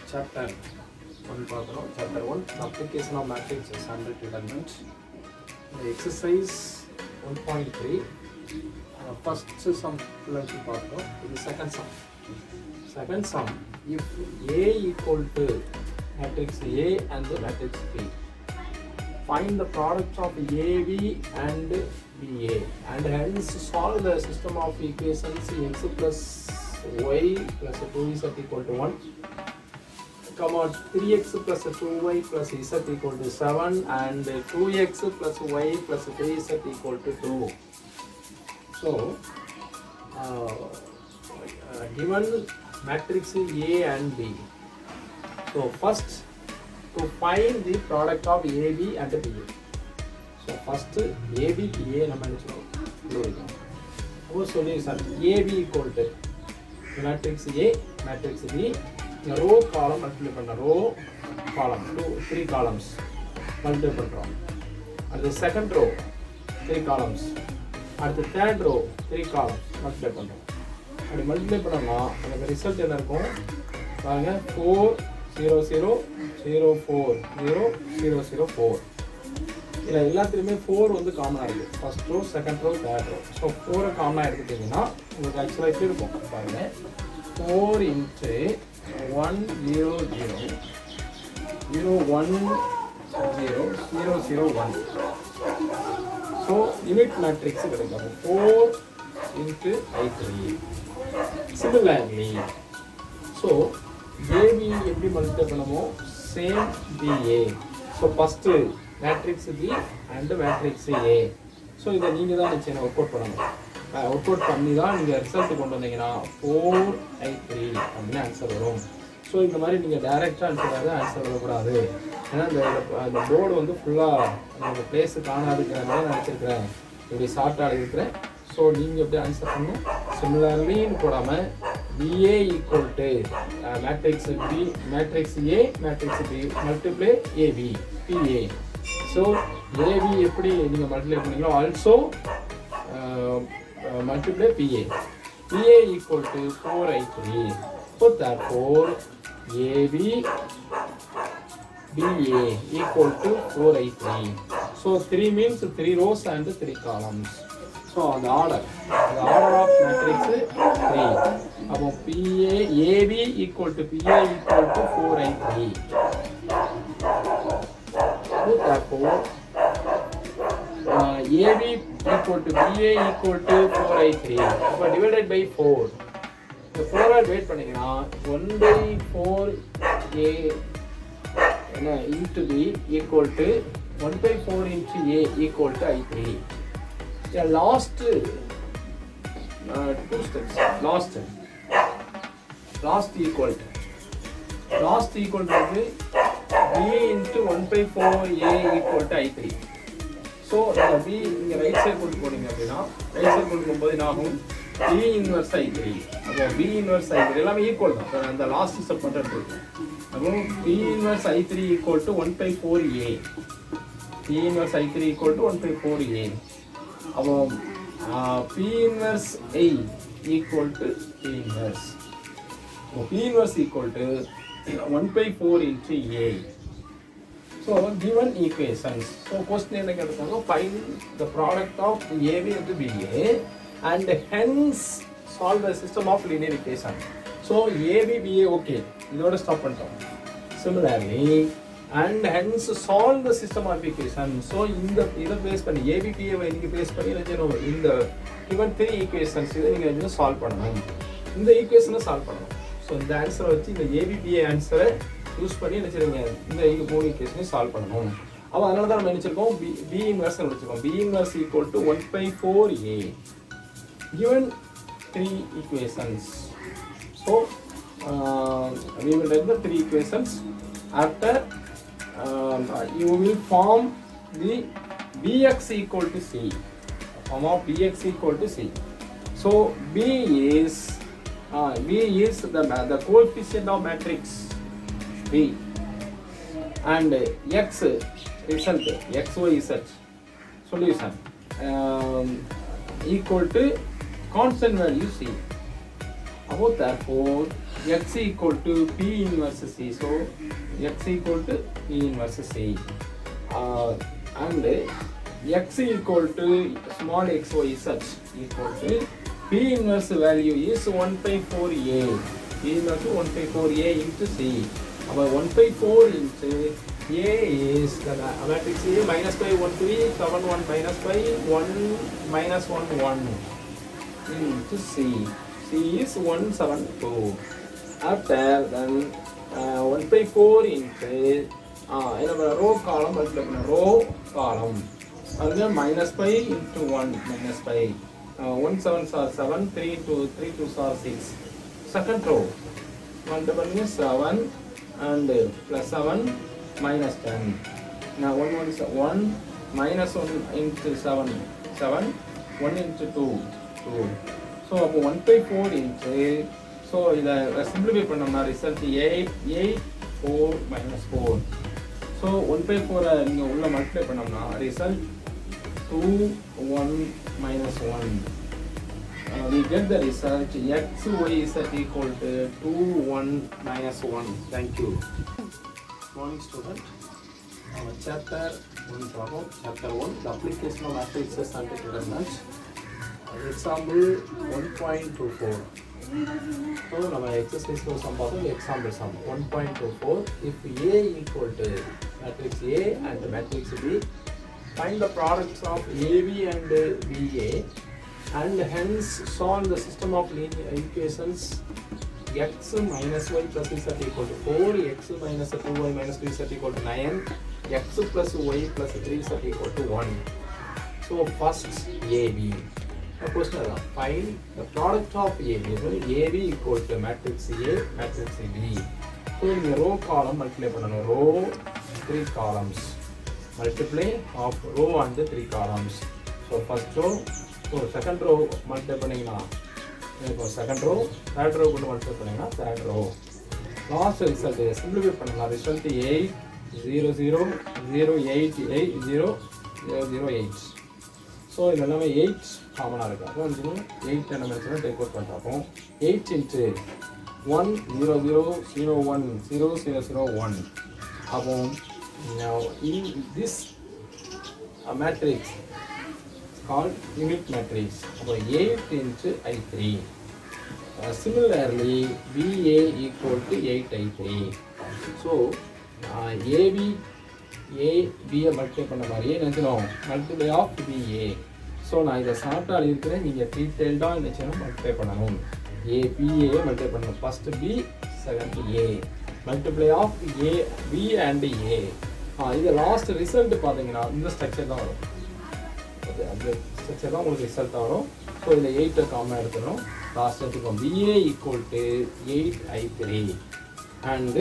Chapter one பார்க்குறோம் chapter one application of matrix and determinant exercise one point three first sum ஃபுல்லாக பார்க்குறோம் இது second sum second sum if A equal to matrix A and the matrix B find the product of AB and BA and hence solve the system of equations x plus y plus 2z equal to 1 comma 3x plus 2y plus z equal to 7 and 2x plus y plus 3z equal to 2 so uh, uh, given matrix A and B. So first to find the product of AB and BA. So first AB BA நம்ம என்ன சொல்லுவோம் கண்டுபிடிக்கணும் அப்போ solution AB equal to matrix A matrix B இந்த row column multiply பண்ண row column two three columns multiply பண்ணுறோம் அடுத்து second row three columns அடுத்து third row three columns multiply பண்ணுறோம் அப்படி மல்டிப்ளை பண்ணோம்னா நமக்கு ரிசல்ட் என்ன இருக்கும் பாருங்க four zero zero zero four zero zero zero four இதில் எல்லாத்துலேயுமே ஃபோர் வந்து காமனாக இருக்குது first row second row third row so ஃபோரை காமனாக எடுத்துட்டிங்கன்னா உங்களுக்கு ஆக்சுவலாக எப்படி இருக்கும் பாருங்க four into one zero zero zero one zero zero zero one so unit matrix கிடைக்கும் four into I three similarly so AB எப்படி மல்டிப்ளை பண்ணுமோ same BA so first matrix B and matrix A so இதை நீங்கள் தான் நிச்சயம் work out பண்ணணும் work out பண்ணி தான் நீங்கள் ரிசல்ட் கொண்டு வந்தீங்கன்னா ஃபோர் ஐ த்ரீ அப்படின்னு ஆன்சர் வரும் ஸோ இந்த மாதிரி நீங்கள் டைரெக்டாக அனுப்பிடாத ஆன்சர் வரக்கூடாது ஏன்னா இந்த இந்த போர்டு வந்து ஃபுல்லாக அந்த பிளேஸு காணாதுங்கிற மாதிரி நினச்சிருக்கிறேன் இப்படி ஷார்ட்டாக இருக்கிறேன் ஸோ நீங்கள் எப்படி ஆன்சர் பண்ணணும் சிமிலர்லின்னு போடாமல் BA equal to matrix B matrix A matrix B multiply AB BA so AB எப்படி நீங்கள் மல்டிப்ளை பண்ணீங்களோ also multiply BA BA equal to four I three So therefore AB BA equal to 4i3. So 3 means 3 rows and 3 columns. So on the order, the order of matrix 3. அப்போ PA AB equal to PA equal to 4i3. So therefore uh, AB equal to BA equal to 4i3. அப்போ divided by 4. இந்த ஃபோரால் வெயிட் பண்ணீங்கன்னா one by four A என்ன into B equal to one by four into A equal to I three last two steps last last equal to last equal to B into one by four A equal to I three so நம்ம B நீங்கள் right side கொண்டு போனீங்க அப்படின்னா right side கொண்டு போகும்போது என்ன ஆகும் B inverse I three அப்போ பி இன்வர்ஸ் ஐ த்ரீ எல்லாமே ஈக்குவல் தான் So, அந்த லாஸ்ட் ஸ்டெப் மட்டும் எடுத்துருக்கோம் அப்போ B inverse I three equal to one by four A B inverse I three equal to one by four A அப்போ B inverse I equal to B inverse இப்போ B inverse equal to one by four into A So given equations. So question என்ன கேட்டிருக்காங்க find the product of AB into BA and hence solve the system of linear equation. So AB BA okay. இதோட stop பண்ணிட்டோம் similarly and hence solve the system of equation. So இந்த இதை base பண்ணி AB BA வை நீங்க base பண்ணி என்ன செய்யணும் இந்த given three equations இதை நீங்க இன்னும் சால்வ் பண்ணணும் இந்த ஈக்குவேஷனை சால்வ் பண்ணணும் ஸோ இந்த ஆன்சரை வச்சு இந்த ஏபிபிஏ ஆன்சரை யூஸ் பண்ணி என்ன செய்யுங்க இந்த மூணு ஈக்குவேஷனையும் சால்வ் பண்ணணும் அப்போ அதனால தான் நம்ம நினைச்சிருக்கோம் பி பி இன்வர்ஸ் வச்சுருக்கோம் B inverse equal to one by four A given three equations so uh, we will write the three equations after um, you will form the bx equal to c form of bx equal to c so b is uh, b is the ma- the coefficient of matrix b and x result x y z solution um, equal to constant value c. About therefore x equal to p inverse c so x equal to p inverse c uh, and x equal to small x y z equal to p inverse value is 1 by 4a p inverse 1 by 4a into c about 1 by 4 into a is the matrix a minus by 1 to e 7 1 minus by 1 minus 1 1 into c c is 172 after then uh, 1 by 4 into uh, என்ன row column multiply பண்ண row column அதுல minus five into one minus five one seven sir seven three two three two sir six second row multiply பண்ணி seven and plus seven minus ten நான் one one one minus one into seven seven one into two two so அப்போ one by four into so இதை simplify பண்ணோம்னா result eight eight four minus four so one by ஃபோரை நீங்கள் உள்ள multiply பண்ணோம்னா result two one minus one we get the result x y z equal to 2 1 minus 1 thank you morning student our chapter 1 problem chapter 1 the application of matrices and determinants example 1.24 so நம்ம exercise ல sum பார்த்தோம் example sum 1.24 if a equal to matrix a and matrix b find the products of ab and ba and hence solve the system of linear equations x minus y plus z equal to 4, x minus 2y minus 3z equal to 9, x plus y plus 3z equal to 1. So first AB. The question is find the product of AB. So AB equal to matrix A, matrix B. So in the row column multiply பண்ணணும் row three columns. Multiply of row and the three columns. So first row, so second row multiply பண்ணீங்கன்னா இப்போ second row third row கொண்டு multiply பண்ணிங்கன்னா third row last result simplify பண்ணலாம் result eight zero zero zero eight eight zero zero zero eight so இது எல்லாமே eight காமனாக இருக்குது அப்போ வந்து எயிட் என்ன வச்சுன்னா டேக் அவுட் பண்ணுறப்போ eight into one zero zero zero one zero zero zero one அப்போ in this matrix called unit matrix. About 8 into I3. Uh, similarly, VA equal to 8 I3. So, uh, AB, A, B multiply பண்ண மாதிரியே நினச்சிடும் multiply of BA so நான் இதை ஷார்ட்டாக இருக்கிறேன் நீங்கள் டீட்டெயில்டாக நினச்சினா மல்டிப்ளை பண்ணணும் ஏ பிஏ மல்டிப்ளை பண்ணணும் first B second A multiply of A B and A இது லாஸ்ட் ரிசல்ட் பார்த்தீங்கன்னா இந்த ஸ்ட்ரக்சர் தான் வரும் அது அந்த ஸ்ட்ரக்சர் தான் உங்களுக்கு ரிசல்ட் வரும் ஸோ இதில் எயிட்டை காமனாக எடுத்துடும் லாஸ்ட் எடுத்துக்கோம் BA equal to eight I three and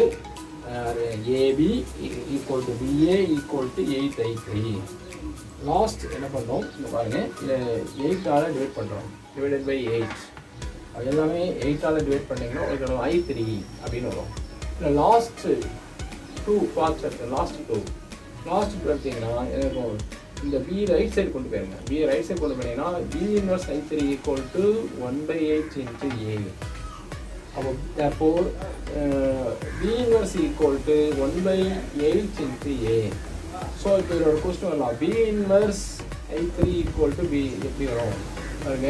AB equal to BA equal to eight I three last என்ன பண்ணோம் இந்த பாருங்க இதை எயிட்டால் டிவைட் பண்ணுறோம் டிவைடட் பை எயிட் அது எல்லாமே எயிட்டால் டிவைட் பண்ணிங்கன்னா உங்களுக்கு ஐ த்ரீ அப்படின்னு வரும் இல்லை லாஸ்ட்டு டூ பார்ட்ஸ் இருக்குது லாஸ்ட் டூ லாஸ்ட் பார்த்தீங்கன்னா எனக்கு இந்த பி ரைட் சைடு கொண்டு போயிருங்க பி ரைட் சைடு கொண்டு போனீங்கன்னா B inverse I three equal to one by eight into A அப்போ therefore B inverse equal to one by eight into A so இப்போ இதோட கொஸ்டின் வரலாம் B inverse I three equal to B எப்படி வரும் பாருங்க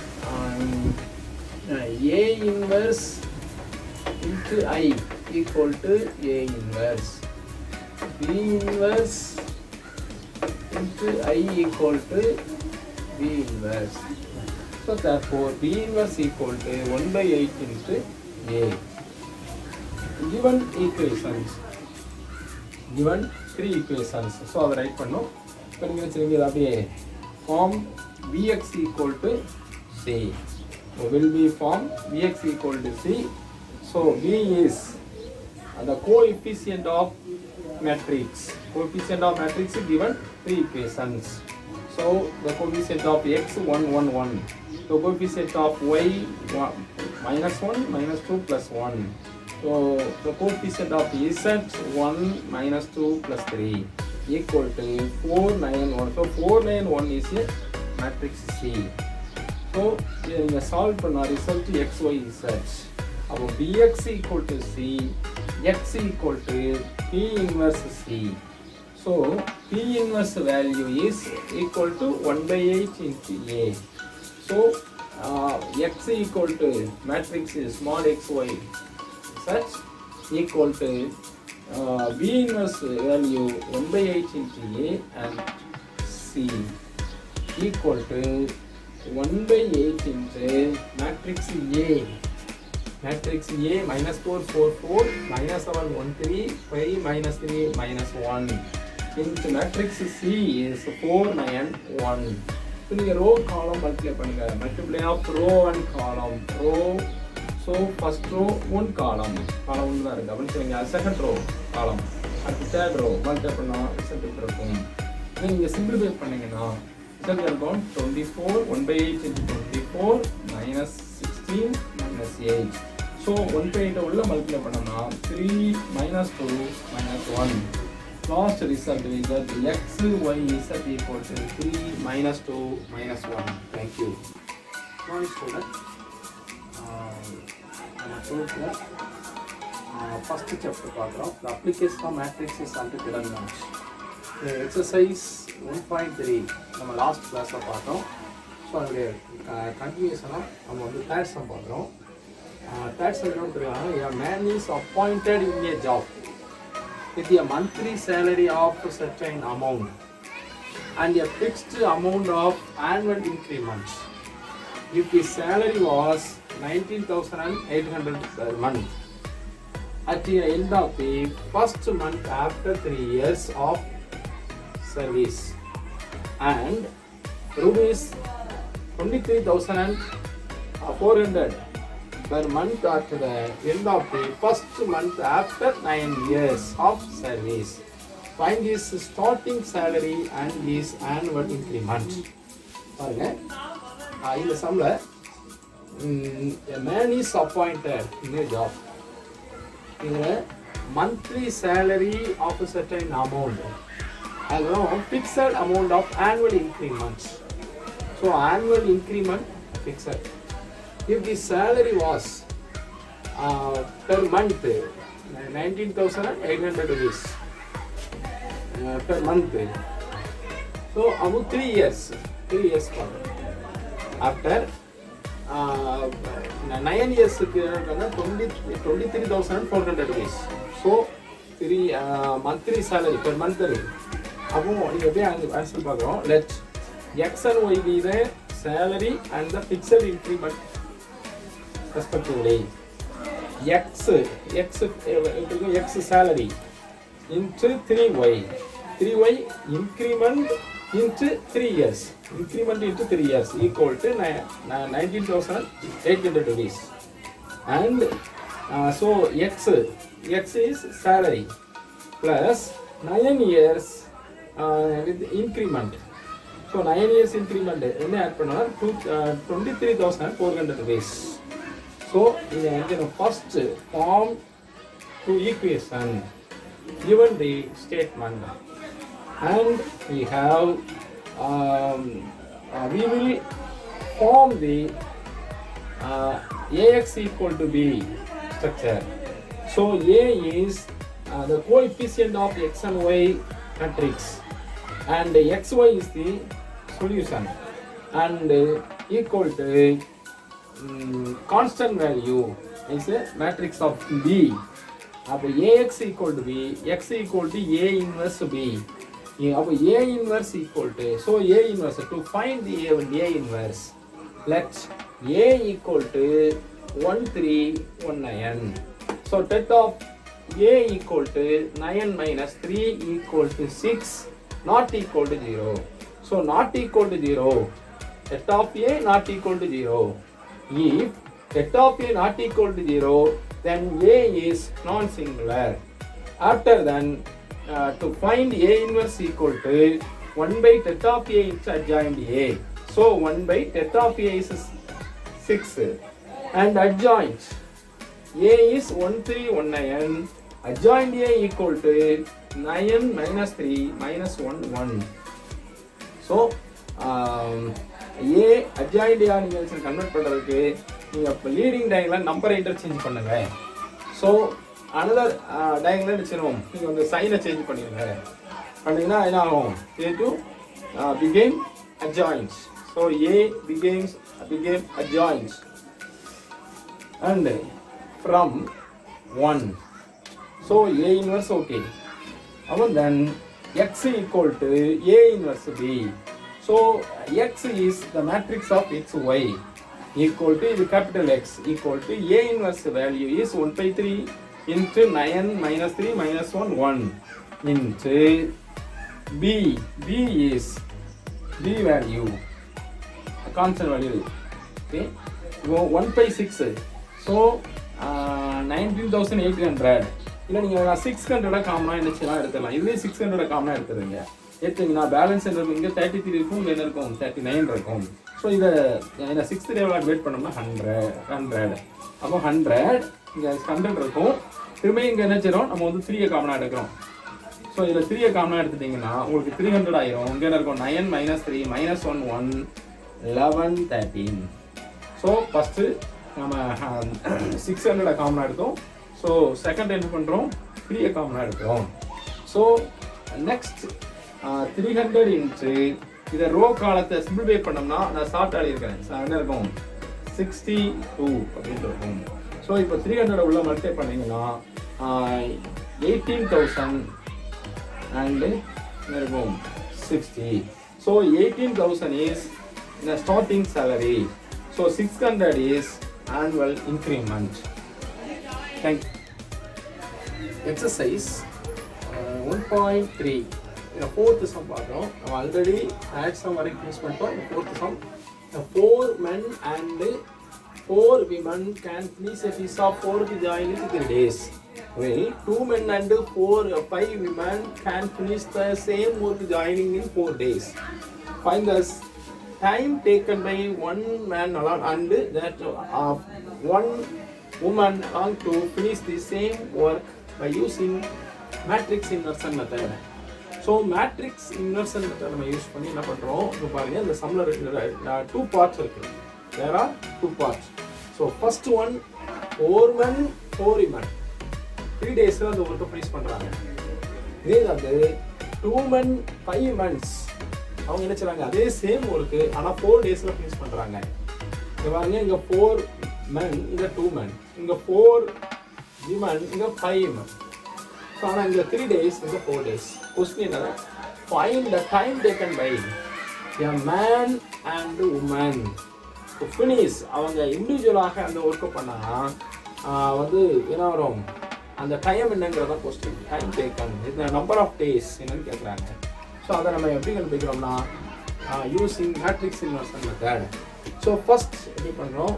A inverse into I equal to A inverse B inverse into I equal to B inverse. So therefore B inverse equal to 1 by 8 into A. Given equations, given three equations. So அதை write பண்ணோம் இப்போ நீங்கள் வச்சுருங்க அப்படியே form Vx equal to C. So will be form Vx equal to C. So V is the coefficient of matrix. Coefficient of matrix is given three equations. So the coefficient of x 1 1 1. The coefficient of y one, minus 1 minus 2 plus 1. So the coefficient of z 1 minus 2 plus 3 equal to 4 9 1. So 4 9 1 is a matrix C. So இதை நீங்கள் solve பண்ண result X Y Z அப்போ bx equal to c x equal to p inverse c so p inverse value is equal to 1 by 8 into a so uh, x equal to matrix is small xy such equal to uh, b inverse value 1 by 8 into a and c equal to 1 by 8 into matrix A. Matrix A minus 4, 4, 4, minus 7, 1, 3, 5, minus 3, minus 1. Into matrix C is 4, 9, 1. So, நீங்கள் row column multiply பண்ணுங்க multiply of row and column row so first row one column column ஒன்று தான் இருக்கு கவனிச்சுங்க second row column அடுத்து third row multiply பண்ணா result இப்படி இருக்கும் இதை நீங்கள் simplify பண்ணீங்கன்னா result இருக்கும் 24 1 by 8 into 24 minus 16 minus 8 so 1 by 8 உள்ள multiply பண்ணோம்னா 3 minus 2 minus 1 last result we get x y z equal to 3 minus 2 minus 1 thank you morning student நம்ம டுவெல்த்தில் ஃபஸ்ட்டு சாப்டர் பார்க்குறோம் the application of matrices and determinant exercise one point three நம்ம last கிளாஸில் பார்த்தோம் so அதனுடைய கண்டினியூஷனாக நம்ம வந்து தேர்ட் சம் பார்க்குறோம் தேர்ட் சம் என்ன தெரியும் man is appointed in a job with a monthly salary of a certain amount and a fixed amount of annual increment. If the salary was 19,800 per month at the end of the first month after three years of service and rupees 23,400 per month at the end of the first month after nine years of service. Find his starting salary and his annual increment. பாருங்க ஆஹ் இந்த சம்ல man is appointed in job இதில் monthly salary of certain amount அதுக்கப்புறம் fixed amount of annual increment so annual increment fixed if the salary was uh, per month 19,800 rupees uh, per month so about 3 years 3 years for after uh, 9 years twenty twenty three thousand four hundred rupees so three monthly salary per month அப்போ நீங்கள் எப்படி அங்கே answer பார்க்குறோம் let X and Y be the salary and the fixed increment respectively. X, X, X salary into 3Y. 3Y increment into 3 years. Increment into 3 years equal to ni- ni- 19,800 rupees. And uh, so X, X is salary plus 9 years uh, with increment. So nine years increment என்ன add பண்ணோம்னா two twenty three thousand four hundred rupees so இதை வந்து first form to equation given the statement and we have um, uh, we will form the uh, ax equal to b structure so a is uh, the coefficient of x and y matrix and xy is the solution and uh, equal to mm, constant value is a matrix of b அப்போ ax equal to b x equal to a inverse b இ- அப்போ a inverse equal to so a inverse to find the a, a inverse let a equal to 1319 so tet of a equal to 9 minus 3 equal to 6 not equal to 0 so not equal to 0 tet of a not equal to 0 if tet of a not equal to 0 then a is non-singular after then uh, to find a inverse equal to 1 by tet of a is adjoint a so 1 by tet of a is 6 and adjoint a is 1319 adjoint a equal to 9 minus 3 minus 1 1 so um, a adjoint a நீங்கள் convert பண்றதுக்கு நீங்கள் இப்போ leading diagram நம்பரை interchange பண்ணுங்க so another diagram என்ன செய்யணும் நீங்கள் வந்து சைனை சேஞ்ச் பண்ணிடுங்க பண்ணீங்கன்னா என்ன ஆகும் A to become adjoints so A becomes become adjoints and from 1 so a inverse okay and then x equal to a inverse b so x is the matrix of xy equal to the capital x equal to a inverse value is 1 by 3 into 9 minus 3 minus 1 1 into b b is b value constant value okay இப்போ one by six so nineteen thousand eight hundred இல்லை நீங்கள் six ஹண்ட்ரடாக காமனாக என்ன செய்யலாம் எடுத்துடலாம் இதுலேயே six hundred காமனாக எடுத்துருங்க எடுத்தீங்கன்னா பேலன்ஸ் இருக்கும் இங்கே தேர்ட்டி த்ரீ இருக்கும் இங்கே என்ன இருக்கும் தேர்ட்டி நைன் இருக்கும் ஸோ இதை என்ன சிக்ஸ்த் டேவில் வெயிட் பண்ணோம்னா ஹண்ட்ரட் ஹண்ட்ரட் அப்போ ஹண்ட்ரட் இங்கே ஹண்ட்ரட் இருக்கும் திரும்ப இங்கே என்ன செய்யறோம் நம்ம வந்து த்ரீயை காமனாக எடுக்கிறோம் ஸோ இதில் த்ரீயை காமனாக எடுத்துட்டிங்கன்னா உங்களுக்கு த்ரீ ஹண்ட்ரட் ஆயிரும் இங்கே என்ன இருக்கும் nine minus three minus one one eleven thirteen so first நம்ம சிக்ஸ் ஹண்ட்ரடை காமனாக எடுத்தோம் ஸோ செகண்ட் என்ன பண்ணுறோம் த்ரீயை காமனாக எடுக்கிறோம் ஸோ நெக்ஸ்ட் த்ரீ ஹண்ட்ரட் இன்ச்சு இதை ரோ காலத்தை சிம்பிளிஃபை பண்ணோம்னா நான் ஷார்ட் ஆடியிருக்கேன் So, என்ன இருக்கும் சிக்ஸ்டி டூ அப்படின்ட்டு இருக்கும் ஸோ இப்போ த்ரீ ஹண்ட்ரட் உள்ள மல்டிப்ளை பண்ணீங்கன்னா எயிட்டீன் தௌசண்ட் அண்டு இருக்கும் sixty so eighteen thousand is the starting salary so 600 is annual increment thank you exercise one point three இந்த ஃபோர்த்து சம் பார்க்குறோம் நம்ம ஆல்ரெடி தேர்ட் சம் வரைக்கும் யூஸ் பண்ணிட்டோம் இந்த fourth sum four men and four women can please a piece of four the join in three days Well, two men and four, five women can finish the same work joining in four days. Find the time taken by one man alone and that of one woman alone to finish the same work by using matrix inversion method. So matrix inversion method நம்ம use பண்ணி என்ன பண்ணுறோம் இப்போ பாருங்க இந்த சம்மில் two parts இருக்கு there are two parts so first one four man four women three டேஸில் அந்த ஒர்க்கை ஃபினிஷ் பண்ணுறாங்க இதே வந்து டூ மன் ஃபைவ் மந்த்ஸ் அவங்க என்ன செய்றாங்க அதே சேம் ஒர்க்கு ஆனால் ஃபோர் டேஸில் ஃபினிஷ் பண்ணுறாங்க இங்கே பாருங்க இங்கே ஃபோர் men இங்கே டூ men இங்கே ஃபோர் விமன் இங்கே ஃபைவ் men ஸோ ஆனால் இங்கே த்ரீ டேஸ் இங்கே ஃபோர் டேஸ் கொஸ்டின் என்னன்னா find the time taken by a man and woman finish அவங்க இண்டிவிஜுவலாக அந்த ஒர்க்கை பண்ணாங்கன்னா ஆஹ் வந்து என்ன வரும் அந்த டைம் என்னங்கிறத கொஸ்டின் டைம் டேக்கன் இந்த நம்பர் ஆஃப் டேஸ் என்னன்னு கேட்குறாங்க ஸோ அதை நம்ம எப்படி கண்டுபிடிக்கிறோம்னா using matrix inversion method so first எப்படி பண்ணுறோம்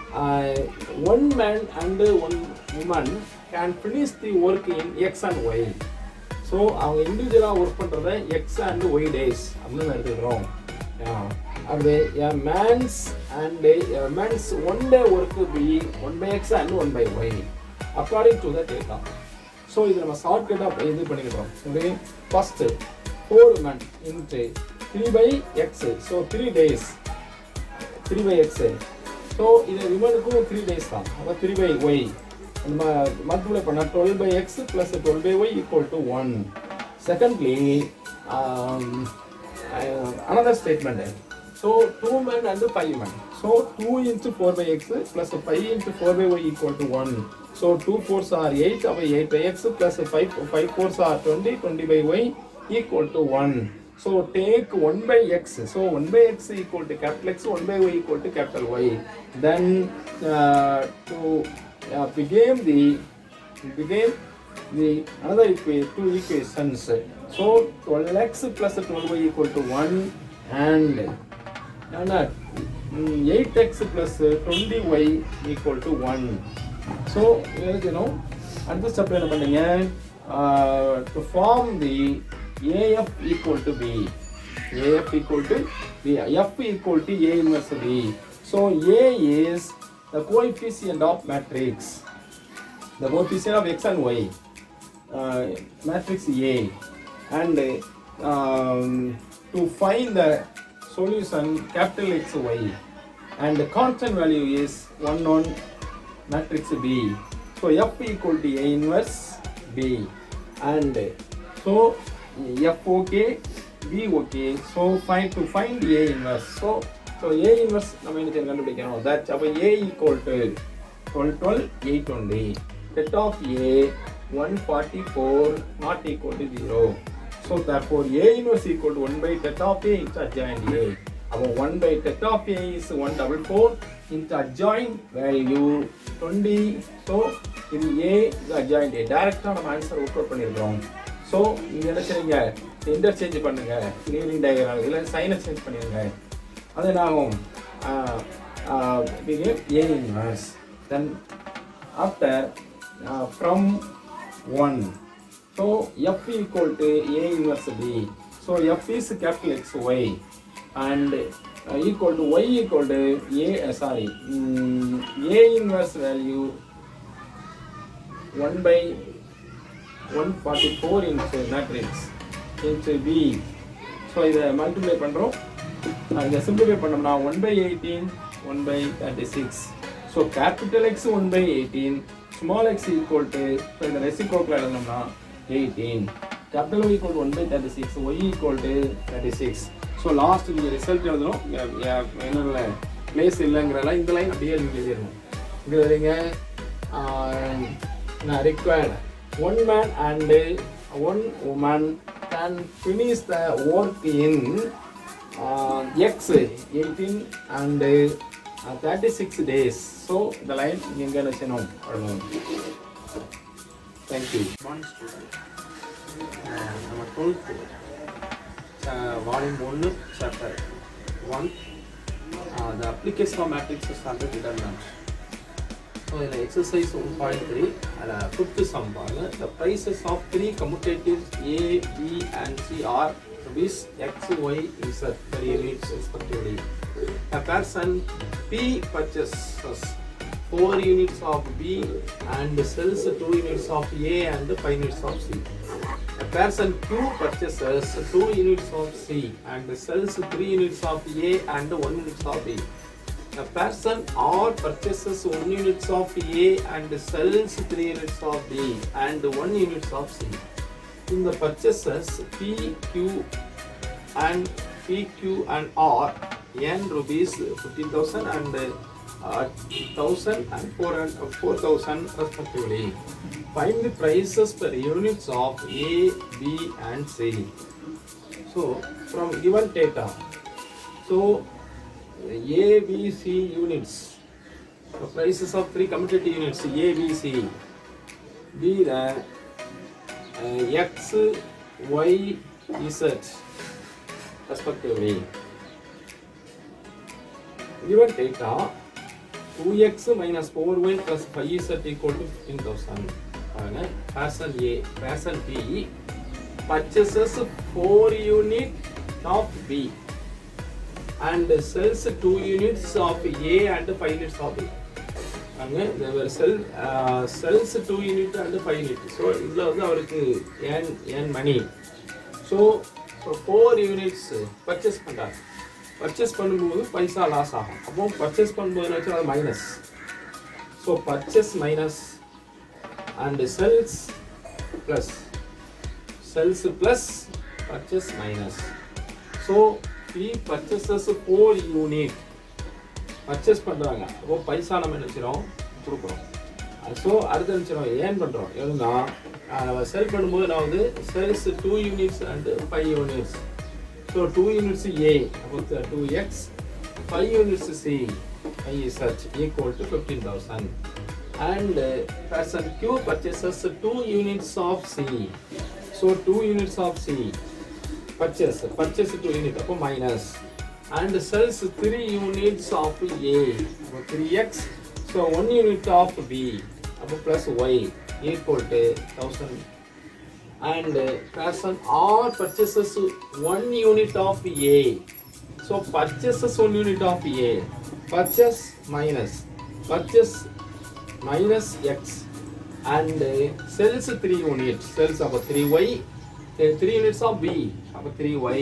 one man and one woman can finish the work in X and Y so அவங்க இண்டிவிஜுவலாக ஒர்க் பண்ணுறத எக்ஸ் அண்ட் ஒய் டேஸ் அப்படின்னு எடுத்துக்கிறோம் அது man's and man's one day work be one by X and one by Y according to the data so இது நம்ம ஷார்ட்கட்டாக இது பண்ணிக்கிறோம் okay first four man into three by X so three days three by X so இது விமனுக்கும் three days தான் அப்போ three by Y நம்ம மல்டிப்ளை பண்ணால் twelve by X plus twelve by Y equal to one secondly another statement so two men and five men ஸோ two into four by X plus five into four by Y equal to one so two fours are eight அப்போ eight by X plus five five fours are twenty twenty by Y equal to one So take 1 by x. So 1 by x equal to capital X, 1 by y equal to capital Y. Then uh, to uh, begin the begin the another equa two equations. So 12x plus 12y equal to 1 and and uh, mm, 8x plus 20y equal to 1. So you know அடுத்த step என்ன பண்ணீங்க to form the AF equal to B. AF equal to B. F equal to A inverse B. So A is the coefficient of matrix. The coefficient of X and Y. Uh, matrix A. And um, to find the solution capital X Y. and the constant value is 1 on matrix B. So F equal to A inverse B and so F okay, B okay. So find to find A inverse. So so A inverse நம்ம என்ன செய்யணும் கண்டுபிடிக்கணும் that அப்ப A equal to 12 12 8 only. Set of A 144 not equal to 0. So therefore A inverse equal to 1 by tet of A into adjoint A. அப்போ 1 by tet of A is 144 into adjoint value 20. So இது A இது adjoint A. டைரக்டா நம்ம answer work out பண்ணியிருக்கிறோம் so நீங்க என்ன செய்யுங்க interchange பண்ணுங்க கிளியரிங் டயக்ராம் இல்லை சைனை சேஞ்ச் பண்ணிடுங்க அது என்ன ஆகும் became A inverse. Then after uh, from 1 so f equal to a inverse b so f is capital x y and uh, equal to y equal to a uh, sorry mm, a inverse value 1 by 144 into matrix into b so இதை multiply பண்ணுறோம் இதை simplify பண்ணோம்னா 1 by 18 1 by 36 so capital X 1 by 18 small x equal to so இந்த ரெசிப்ரோக்கில் எழுதணும்னா 18 capital Y equal to 1 by 36 y equal to 36 so last நீங்கள் result எழுதணும் என்னென்ன place இல்லைங்கிறல இந்த லைன் அப்படியே நீங்கள் எழுதிடணும் இங்கே வரீங்க நான் required one man and one woman can finish the work in X eighteen and thirty six days so இந்த லைன் எங்கே செய்யணும் பண்ணணும் தேங்க்யூ மார்னிங் ஸ்டூடெண்ட் நம்ம டுவெல்த்து வால்யூம் ஒன்று chapter one the application of matrices and determinant so இதில் exercise one point three அதில் fifth sum பாருங்க the prices of three commodities A B and C are rupees x, y, z per unit respectively. A person P purchases 4 units of B and sells 2 units of A and 5 units of C. A person Q purchases 2 units of C and sells 3 units of A and 1 unit of B. A person R purchases 1 units of A and sells 3 units of B and 1 unit of C. In the purchases P, Q and P, Q and R, N rupees 15,000 and uh, 1,000 and 400 4,000 respectively. Find the prices per units of A, B and C. So from given data, so A, B, C units, the prices of three commutative units A, B, C, be the uh, X, Y, Z respectively. Given data 2x minus 4y plus 5z equal to 15,000. பாருங்க person A, person B purchases 4 unit of B and sells 2 units of A and 5 units of B. அங்க they were sell uh, sells 2 unit and 5 unit. So இதுல வந்து அவருக்கு earn earn money. So so four units purchase பண்ணுறாங்க purchase பண்ணும்போது பைசா loss ஆகும் அப்போ purchase பண்ணும்போது என்ன அது minus so purchase minus and sells plus sells plus purchase minus so B purchases four unit purchase பண்ணுறாங்க அப்போ பைசா நம்ம என்ன செய்கிறோம் கொடுக்குறோம் ஸோ அடுத்து என்ன செய்கிறோம் ஏன் பண்ணுறோம் எதுனா நம்ம செல் பண்ணும்போது நான் வந்து sells two units and five units so two units A அப்போ two X five units C I search equal to fifteen thousand and person Q purchases two units of C so two units of C purchase purchase two unit அப்போ minus and sells three units of A அப்போ three X so one unit of B அப்போ plus Y equal to 1000 and uh, person R purchases one unit of A so purchases one unit of A purchase minus purchase minus X and uh, sells 3 units sells about 3Y uh, 3 units of B about 3Y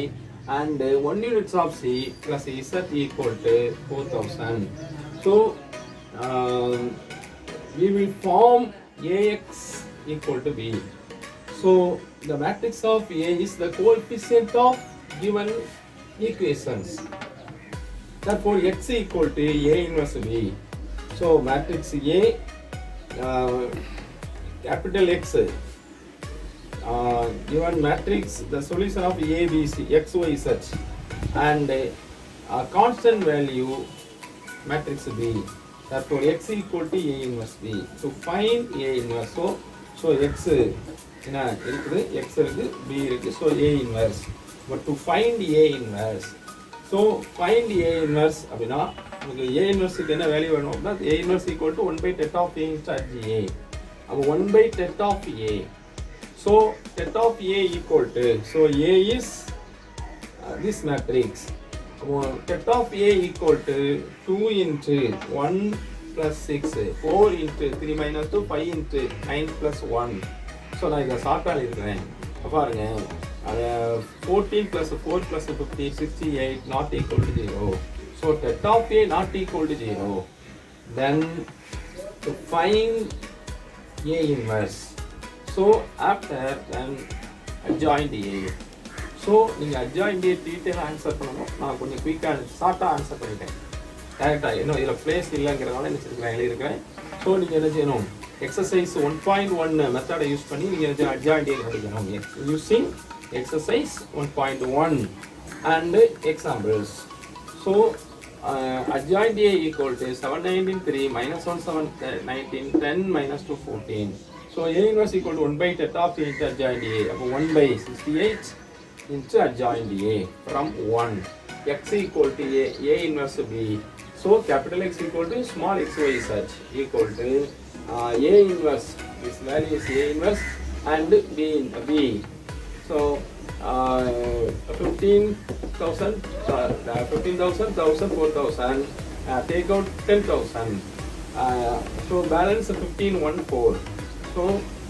and uh, 1 units of C plus Z equal to 4000. So, um, we will form AX equal to B. So, the matrix of A is the coefficient of given equations. Therefore, X equal to A inverse B. So, matrix A, uh, capital X, uh, given matrix, the solution of A, B, C, X, Y, Z, and uh, a constant value matrix B. Therefore, X equal to A inverse B. To find A inverse, so so X என்ன இருக்குது X இருக்கு B இருக்கு so A inverse. But to find A inverse, so find A inverse அப்படின்னா உங்களுக்கு A inverse க்கு என்ன value வேணும் அப்படின்னா A inverse equal to 1 by tet of A into A. அப்போ 1 by tet of A. So tet of A equal to so A is uh, this matrix. So, tet of A equal to 2 into 1 plus 6, 4 into 3 minus 2, 5 into 9 plus 1. So நான் இதை ஷார்ட்டாக இருக்கிறேன் பாருங்க அது fourteen plus four plus fifty sixty eight not equal to zero so det of A not equal to zero then to find A inverse. So after then adjoint A. So நீங்கள் adjoint detail answer பண்ணணும் நான் கொஞ்சம் குயிக்காக ஷார்ட்டாக answer பண்ணிட்டேன் டேரெக்டாக இன்னும் இதில் பிளேஸ் இல்லைங்கிறதால என்ன செஞ்சுக்கிறேன் எழுதியிருக்கிறேன் ஸோ நீங்கள் என்ன செய்யணும் எக்ஸசைஸ் ஒன் பாயிண்ட் ஒன் மெத்தடை யூஸ் பண்ணி நீங்கள் என்ன செய்யணும் அட்ஜாயிண்ட் கண்டுபிடிக்கணும் using exercise one point one and examples so uh, adjoint A equal to 719 3 minus 1 7 19 10 minus 2 14 so A inverse equal to 1 by theta of A into adjoint A அப்போ 1 by 68 into adjoint A from 1 x equal to A A inverse B so capital X equal to small x y z equal to uh, A inverse this value is A inverse and B in B so uh, 15,000, uh, 15,000, 1,000, 4,000, uh, take out 10,000. Uh, so balance 15, 1, 4. So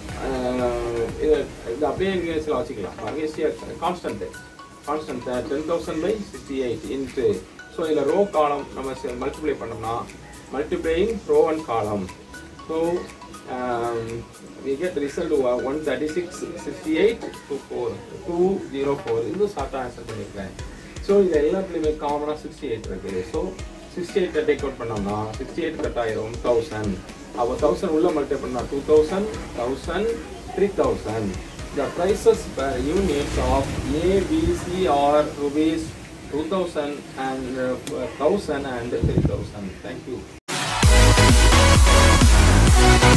uh, இது இது அப்படியே இங்கிலீஷில் வச்சுக்கலாம் பாருங்க constant constant ten thousand by sixty eight into so இதில் row column நம்ம multiply பண்ணோம்னா multiplying row and column so we get result uh, 136 68 to 4 204 இது ஷார்ட்டாக ஆன்சர் பண்ணியிருக்கேன் ஸோ இது எல்லாத்துலேயுமே காமனாக சிக்ஸ்டி எயிட் இருக்குது so sixty eight take out பண்ணோம்னா சிக்ஸ்டி எயிட் கட் ஆயிரும் தௌசண்ட் அப்போ தௌசண்ட் உள்ள மல்டிப்ளை பண்ணால் two thousand thousand three thousand The prices per unit of A, B, C are rupees 2000 and uh, 1000 and 3000. Thank you.